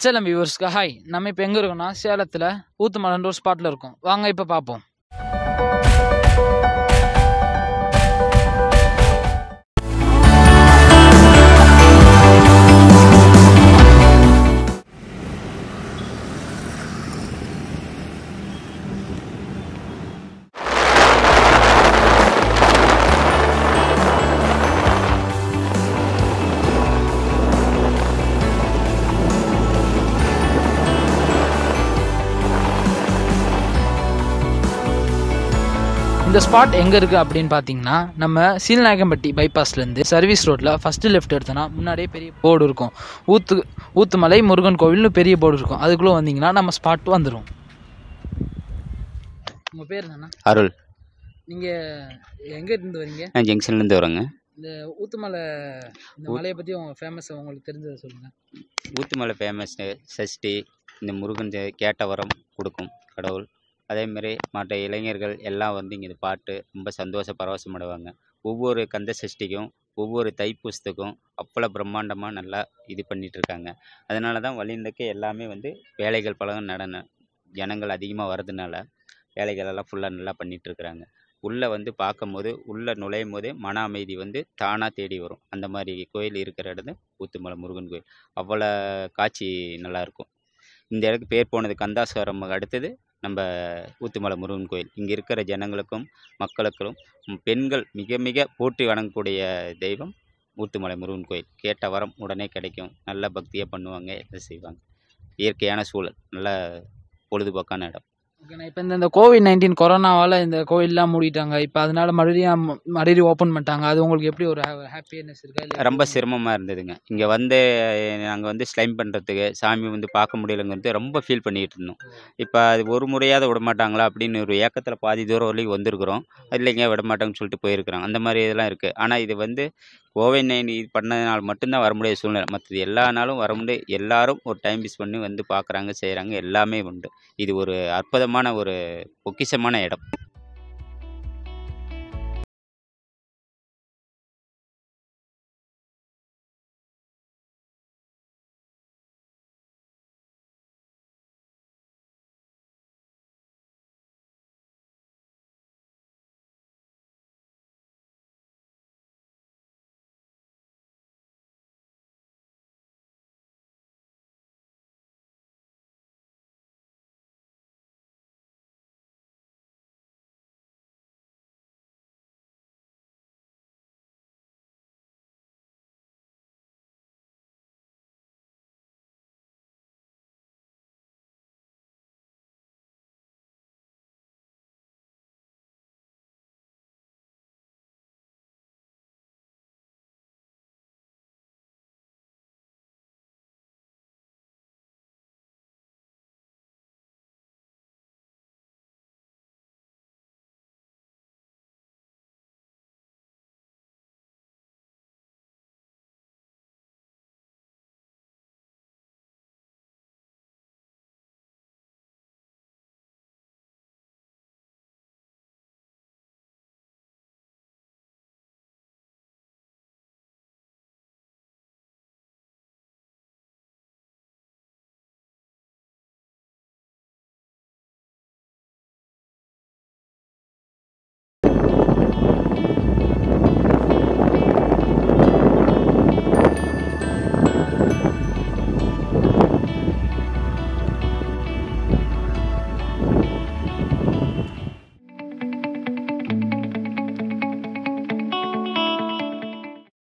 நச்சலம் வியூவர்ஸ்க்கு hi நம்ம இப்போ எங்கே இருக்கோம்னா சேலத்தில் ஊத்துமலன்ற ஒரு ஸ்பாட்டில் இருக்கோம் வாங்க இப்போ பார்ப்போம் இந்த ஸ்பாட் எங்கே இருக்குது அப்படின்னு பார்த்தீங்கன்னா நம்ம சீல்நாயக்கம்பட்டி பைபாஸ்லேருந்து சர்வீஸ் ரோட்டில் ஃபஸ்ட்டு லெஃப்ட் எடுத்தோன்னா முன்னாடியே பெரிய போர்டு இருக்கும் ஊத்து ஊத்துமலை முருகன் கோவில்னு பெரிய போர்டு இருக்கும் அதுக்குள்ளே வந்தீங்கன்னா நம்ம ஸ்பாட் வந்துடும் உங்கள் பேர் என்னண்ணா அருள் நீங்கள் எங்கே இருந்து வரீங்க நான் ஜங்ஷன்லேருந்து வரேங்க இந்த ஊத்துமலை இந்த மலையை பற்றி உங்கள் ஃபேமஸ் உங்களுக்கு தெரிஞ்சதை சொல்லுங்கள் ஊத்துமலை ஃபேமஸ் சஷ்டி இந்த முருகன் ஜெ- கேட்ட வரம் கொடுக்கும் கடவுள் அதேமாரி மற்ற இளைஞர்கள் எல்லாம் வந்து இங்கே பாட்டு ரொம்ப சந்தோஷ பரவசமடைவாங்க ஒவ்வொரு கந்த சஷ்டிக்கும் ஒவ்வொரு தைப்பூசத்துக்கும் அவ்வளோ பிரம்மாண்டமாக நல்லா இது பண்ணிட்டு இருக்காங்க அதனால தான் வழிந்தக்கு எல்லாமே வந்து வேலைகள் பழகம் நடன ஜனங்கள் அதிகமாக வர்றதுனால வேலைகள் எல்லாம் ஃபுல்லாக நல்லா பண்ணிட்டு இருக்கிறாங்க உள்ளே வந்து பார்க்கும்போது உள்ளே நுழையும் போதே மன அமைதி வந்து தானாக தேடி வரும் அந்த மாதிரி கோயில் இருக்கிற இடம் ஊத்துமலை முருகன் கோயில் அவ்வளோ காட்சி நல்லாயிருக்கும் இந்த இடத்துக்கு பேர் போனது கந்தாஸ்வரம் அடுத்தது நம்ம ஊத்துமலை முருகன் கோயில் இங்கே இருக்கிற ஜனங்களுக்கும் மக்களுக்கும் ம், பெண்கள் மிக மிக போற்றி வணங்கக்கூடிய தெய்வம் ஊத்துமலை முருகன் கோயில் கேட்ட வரம் உடனே கிடைக்கும் நல்ல பக்தியாக பண்ணுவாங்க எல்லாம் செய்வாங்க இயற்கையான சூழல் நல்ல பொழுதுபோக்கான இடம் ஓகேண்ணா இப்போ இந்த இந்த கோவிட் நைன்டீன் கொரோனாவால் இந்த கோயிலெலாம் மூடிட்டாங்க இப்போ அதனால மறுபடியும் ம- மறுபடியும் ஓப்பன் பண்ணிட்டாங்க அது உங்களுக்கு எப்படி ஒரு ஹாப்பினஸ் இருக்கா இல்லை ரொம்ப சிரமமாக இருந்ததுங்க இங்கே வந்து நாங்கள் வந்து ஸ்லைம் பண்ணுறதுக்கு சாமி வந்து பார்க்க முடியலங்கிறது ரொம்ப ஃபீல் பண்ணிகிட்டு இருந்தோம் இப்போ அது ஒரு முறையாவது விட மாட்டாங்களா அப்படின்னு ஒரு ஏக்கத்தில் பாதி தூரம் வரைக்கும் வந்திருக்கிறோம் இல்லைங்க விட மாட்டாங்கன்னு சொல்லிட்டு போயிருக்கிறாங்க அந்த மாதிரி இதெல்லாம் இருக்குது ஆனால் இது வந்து கோவிட் நைன் இது பண்ணதுனால மட்டும்தான் வர முடியாத சூழ்நிலை மற்றது எல்லா நாளும் வர முடியாது எல்லாரும் ஒரு டைம் மிஸ் பண்ணி வந்து பார்க்குறாங்க செய்கிறாங்க எல்லாமே உண்டு இது ஒரு அற்புதமான ஒரு பொக்கிஷமான இடம்